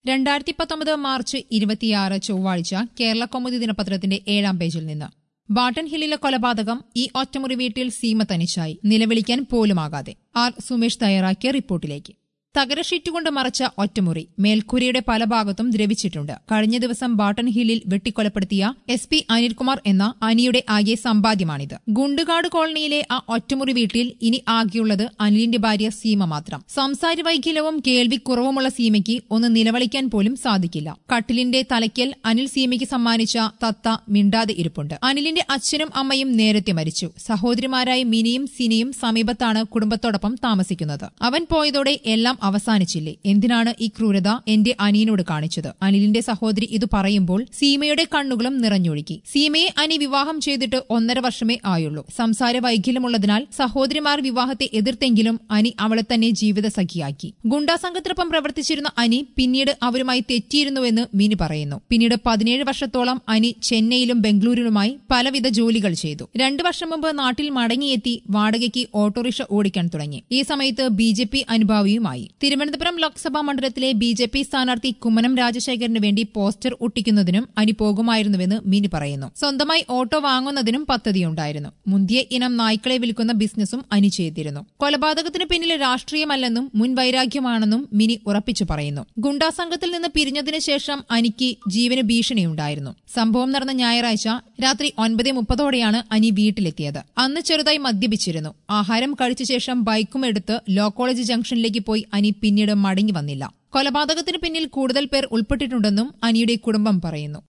രണ്ടായിരത്തി പത്തൊമ്പത് മാർച്ച് ഇരുപത്തിയാറ് ചൊവ്വാഴ്ച കേരള കൗമുദി ദിനപത്രത്തിന്റെ ഏഴാം പേജിൽ നിന്ന് ബാട്ടൺ ഹില്ലിലെ കൊലപാതകം ഈ ഒറ്റമുറി വീട്ടിൽ സീമ തനിച്ചായി നിലവിളിക്കാൻ പോലുമാകാതെ ആർ സുമേഷ് തയ്യാറാക്കിയ റിപ്പോർട്ടിലേക്ക് തകര ഷീറ്റ് കൊണ്ട് മറച്ച ഒറ്റമുറി മേൽക്കൂരയുടെ പല ഭാഗത്തും ദ്രവിച്ചിട്ടുണ്ട് കഴിഞ്ഞ ദിവസം ബാട്ടൺ ഹില്ലിൽ വെട്ടിക്കൊലപ്പെടുത്തിയ എസ് പി അനിൽകുമാർ എന്ന അനിയുടെ ആകെ സമ്പാദ്യമാണിത് ഗുണ്ടുകാട് കോളനിയിലെ ആ ഒറ്റമുറി വീട്ടിൽ ഇനി ആകെയുള്ളത് അനിലിന്റെ ഭാര്യ സീമ മാത്രം സംസാര വൈകല്യവും കേൾവിക്കുറവുമുള്ള സീമയ്ക്ക് ഒന്ന് നിലവിളിക്കാൻ പോലും സാധിക്കില്ല കട്ടിലിന്റെ തലയ്ക്കൽ അനിൽ സീമയ്ക്ക് സമ്മാനിച്ച തത്ത മിണ്ടാതെ ഇരിപ്പുണ്ട് അനിലിന്റെ അച്ഛനും അമ്മയും നേരത്തെ മരിച്ചു സഹോദരിമാരായ മിനിയും സിനിയും സമീപത്താണ് കുടുംബത്തോടൊപ്പം താമസിക്കുന്നത് അവൻ പോയതോടെ എല്ലാം അവസാനിച്ചില്ലേ എന്തിനാണ് ഈ ക്രൂരത എന്റെ അനിയനോട് കാണിച്ചത് അനിലിന്റെ സഹോദരി ഇത് പറയുമ്പോൾ സീമയുടെ കണ്ണുകളും നിറഞ്ഞൊഴുകി സീമയെ അനി വിവാഹം ചെയ്തിട്ട് ഒന്നര വർഷമേ ആയുള്ളൂ സംസാര വൈകല്യമുള്ളതിനാൽ സഹോദരിമാർ വിവാഹത്തെ എതിർത്തെങ്കിലും അനി അവളെ തന്നെ ജീവിത സഖിയാക്കി ഗുണ്ടാ സംഘത്തിനൊപ്പം പ്രവർത്തിച്ചിരുന്ന അനി പിന്നീട് അവരുമായി തെറ്റിയിരുന്നുവെന്ന് മിനി പറയുന്നു പിന്നീട് പതിനേഴ് വർഷത്തോളം അനി ചെന്നൈയിലും ബംഗളൂരുവിലുമായി പലവിധ ജോലികൾ ചെയ്തു രണ്ടു വർഷം മുമ്പ് നാട്ടിൽ മടങ്ങിയെത്തി വാടകയ്ക്ക് ഓട്ടോറിക്ഷ ഓടിക്കാൻ തുടങ്ങി ഈ സമയത്ത് ബി ജെ പി അനുഭാവിയുമായി തിരുവനന്തപുരം ലോക്സഭാ മണ്ഡലത്തിലെ ബി ജെ പി സ്ഥാനാർത്ഥി കുമ്മനം രാജശേഖരന് വേണ്ടി പോസ്റ്റർ ഒട്ടിക്കുന്നതിനും അനി പോകുമായിരുന്നുവെന്ന് മിനി പറയുന്നു സ്വന്തമായി ഓട്ടോ വാങ്ങുന്നതിനും പദ്ധതിയുണ്ടായിരുന്നു മുന്തിയ ഇനം നായ്ക്കളെ വിൽക്കുന്ന ബിസിനസ്സും അനി ചെയ്തിരുന്നു കൊലപാതകത്തിന് പിന്നിൽ രാഷ്ട്രീയമല്ലെന്നും മുൻ വൈരാഗ്യമാണെന്നും മിനി ഉറപ്പിച്ചു പറയുന്നു ഗുണ്ടാ സംഘത്തിൽ നിന്ന് പിരിഞ്ഞതിനു ശേഷം അനിക്ക് ജീവന് ഭീഷണിയുണ്ടായിരുന്നു സംഭവം നടന്ന ഞായറാഴ്ച രാത്രി ഒൻപത് മുപ്പതോടെയാണ് അനി വീട്ടിലെത്തിയത് അന്ന് ചെറുതായി മദ്യപിച്ചിരുന്നു ആഹാരം കഴിച്ച ശേഷം ബൈക്കും എടുത്ത് ലോ കോളേജ് ജംഗ്ഷനിലേക്ക് പോയി അനി പിന്നീട് മടങ്ങി വന്നില്ല കൊലപാതകത്തിന് പിന്നിൽ കൂടുതൽ പേർ ഉൾപ്പെട്ടിട്ടുണ്ടെന്നും അനിയുടെ കുടുംബം പറയുന്നു